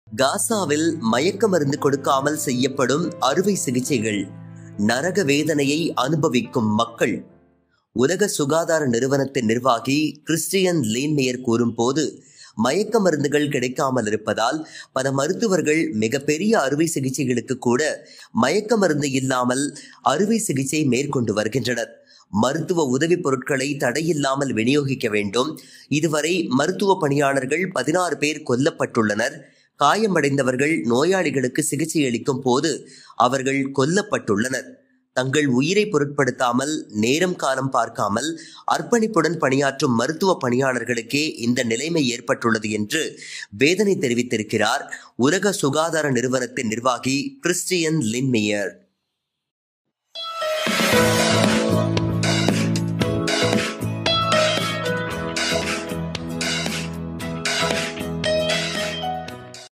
காசாவில் மயக்க மருந்து கொடுக்காமல் செய்யப்படும் அறுவை சிகிச்சைகள் நரக வேதனையை அனுபவிக்கும் மக்கள் உலக சுகாதார நிறுவனத்தின் நிர்வாகி கிறிஸ்டியன் லீன்மேயர் கூறும்போது மயக்க மருந்துகள் கிடைக்காமல் இருப்பதால் பல மருத்துவர்கள் மிகப்பெரிய அறுவை சிகிச்சைகளுக்கு கூட மயக்க மருந்து இல்லாமல் அறுவை சிகிச்சை மேற்கொண்டு வருகின்றனர் மருத்துவ உதவி பொருட்களை தடையில்லாமல் விநியோகிக்க வேண்டும் இதுவரை மருத்துவ பணியாளர்கள் பதினாறு பேர் கொல்லப்பட்டுள்ளனர் காயமடைந்தவர்கள் நோயாளிகளுக்கு சிகிச்சை அளிக்கும் போது அவர்கள் கொல்லப்பட்டுள்ளனர் தங்கள் உயிரை பொருட்படுத்தாமல் நேரம் காலம் பார்க்காமல் அர்ப்பணிப்புடன் பணியாற்றும் மருத்துவ பணியாளர்களுக்கே இந்த நிலைமை ஏற்பட்டுள்ளது என்று வேதனை தெரிவித்திருக்கிறார் உலக சுகாதார நிறுவனத்தின் நிர்வாகி கிறிஸ்டியன் லின்மேயர்